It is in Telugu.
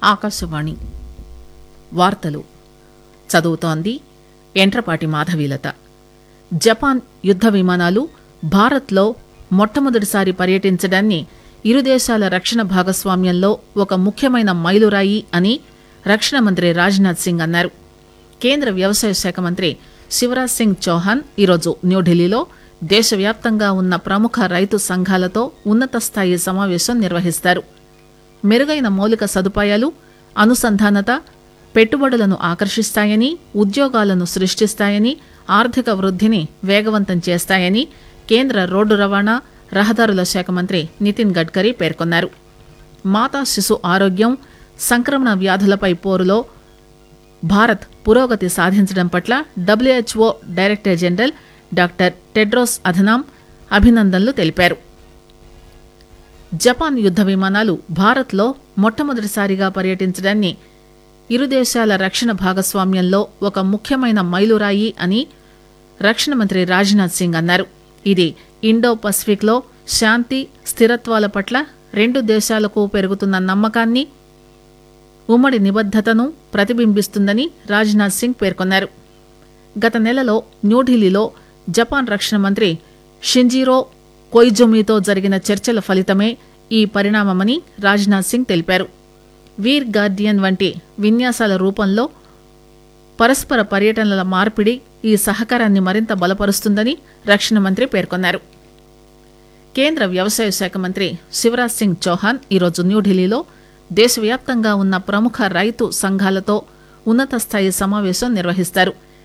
ఆకాశవాణి వార్తలు చదువుతోంది ఎంట్రపాటి మాధవీలత జపాన్ యుద్ద విమానాలు భారత్లో మొట్టమొదటిసారి పర్యటించడాన్ని ఇరు దేశాల రక్షణ భాగస్వామ్యంలో ఒక ముఖ్యమైన మైలురాయి అని రక్షణ మంత్రి రాజ్నాథ్ సింగ్ అన్నారు కేంద్ర వ్యవసాయ శాఖ మంత్రి శివరాజ్ సింగ్ చౌహాన్ ఈరోజు న్యూఢిల్లీలో దేశవ్యాప్తంగా ఉన్న ప్రముఖ రైతు సంఘాలతో ఉన్నత స్థాయి సమావేశం నిర్వహిస్తారు మెరుగైన మౌలిక సదుపాయాలు అనుసంధానత పెట్టుబడులను ఆకర్షిస్తాయని ఉద్యోగాలను సృష్టిస్తాయని ఆర్థిక వృద్ధిని వేగవంతం చేస్తాయని కేంద్ర రోడ్డు రవాణా రహదారుల శాఖ మంత్రి నితిన్ గడ్కరీ పేర్కొన్నారు మాతా శిశు ఆరోగ్యం సంక్రమణ వ్యాధులపై పోరులో భారత్ పురోగతి సాధించడం పట్ల WHO director general doctor Tedros Adhanom అభినందనలు తెలిపారు జపాన్ యుద్ద విమానాలు భారత్లో మొట్టమొదటిసారిగా పర్యటించడాన్ని ఇరు దేశాల రక్షణ భాగస్వామ్యంలో ఒక ముఖ్యమైన మైలురాయి అని రక్షణ మంత్రి రాజ్నాథ్ సింగ్ అన్నారు ఇది ఇండో పసిఫిక్లో శాంతి స్థిరత్వాల పట్ల రెండు దేశాలకు పెరుగుతున్న నమ్మకాన్ని ఉమ్మడి నిబద్దతను ప్రతిబింబిస్తుందని రాజ్నాథ్ సింగ్ పేర్కొన్నారు గత నెలలో న్యూఢిల్లీలో జపాన్ రక్షణ మంత్రి షింజీరో కొయిజుమితో జరిగిన చర్చల ఫలితమే ఈ పరిణామమని రాజ్నాథ్ సింగ్ తెలిపారు వీర్ గార్డియన్ వంటి విన్యాసాల రూపంలో పరస్పర పర్యటనల మార్పిడి ఈ సహకారాన్ని మరింత బలపరుస్తుందని రక్షణ మంత్రి పేర్కొన్నారు కేంద్ర వ్యవసాయ శాఖ మంత్రి శివరాజ్ సింగ్ చౌహాన్ ఈరోజు న్యూఢిల్లీలో దేశవ్యాప్తంగా ఉన్న ప్రముఖ రైతు సంఘాలతో ఉన్నత స్థాయి సమావేశం నిర్వహిస్తారు